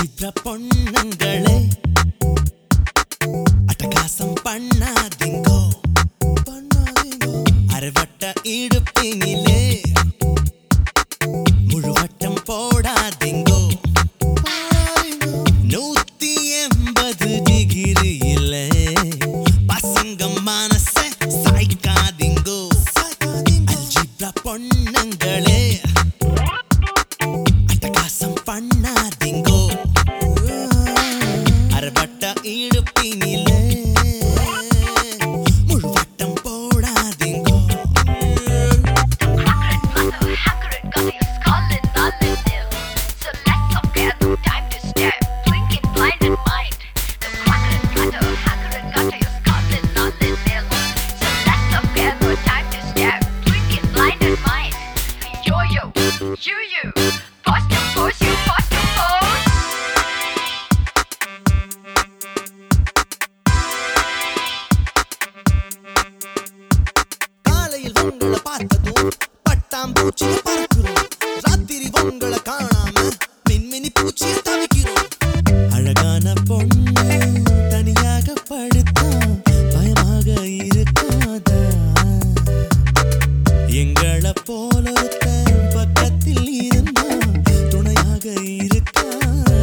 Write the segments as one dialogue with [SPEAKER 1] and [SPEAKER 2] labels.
[SPEAKER 1] Algebra பொண்ணுங்களே அட்டகாசம் பண்ணாதீங்கோ பண்ணாதீங்கோ அரைவட்ட இடுப்பினிலே முழுவட்டம் போடாதீங்கோ நூத்தி எண்பது டிகிரியில பசங்க மனச சாய்க்காதீங்கோ அல்ஜிப்ரா பொண்ணுங்களே அட்டகாசம் பண்ணாதீங்கோ அரைவட்ட இடுப்பினிலே முழுவட்டம் போடாதீங்கோ
[SPEAKER 2] Hacker it, got your skull and all in there. So let's compare, no time to stare. Blinking blinded mind. The cracker and gutter, hacker and gutter, your skull and all in there. So let's compare, no time to stare. Blinking blinded mind. Yo yo, you you, pause to pose, you pause to pose.
[SPEAKER 1] காலையில் உங்களை பார்த்ததும் பட்டாம்பூச்சிய பறக்கிறோம் ராத்திரி உங்களை காணாம மின்மினி பூச்சிய தவிக்கிறோம் அழகான பொண்ணு தனியாக படுத்தா பயமாக இருக்காதா எங்களை போல ஒருத்தன் பக்கத்தில் இருந்தா துணையாக இருக்காதா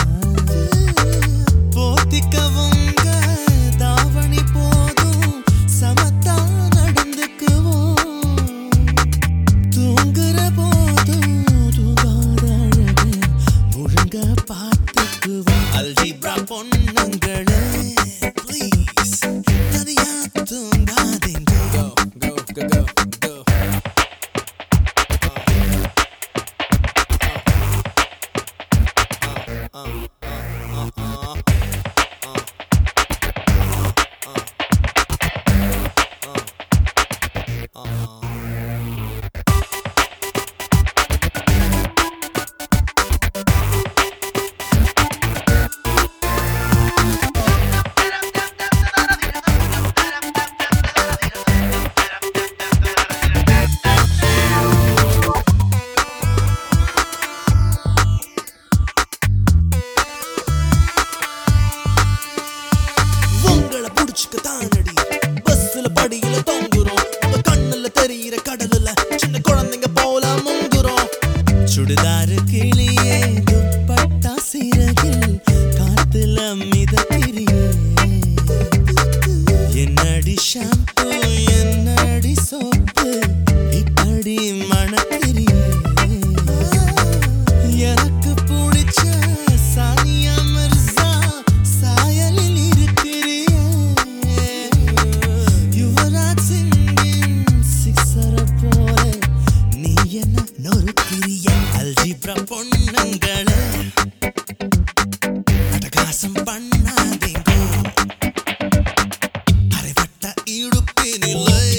[SPEAKER 1] போத்திக்கவுங்க தாவணி போதும் சமத்தா நடந்துக்குவோம் தூங்குற போதும் தூங்காத அழக ஒழுங்க பார்த்துக்குவோம் அல்ஜிப்ரா பொண்ணுங்களே ப்ளீஸ் தனியா தூங்காதீங்க
[SPEAKER 3] Go, go, go, go, go.
[SPEAKER 1] உங்களை புடிச்சுக்க தானடி பஸ்ல படியில தொங்குறோம் உங்க கண்ணுல தெரியிற கடலுல சின்ன குழந்தைங்க போல முங்குறோம் சுடுதாரு கிளியே துப்பட்டா சிறகில் காத்துல மிதக்கிறியே என்னடி ஷாம்பு என்னடி சோப்பு இப்படி மணக்கிறியே எனக்கு பிடிச்ச சானியா மிர்சா சாயலில் இருக்கிறியே யுவராஜ் சிங்கின் சிக்ஸர போல நீ என்ன நொறுக்கிறிய அல்ஜிப்ரா பொண்ணுங்களே அட்டகாசம் பண்ணாதீங்கோ அரைவட்ட இடுப்பினில்லை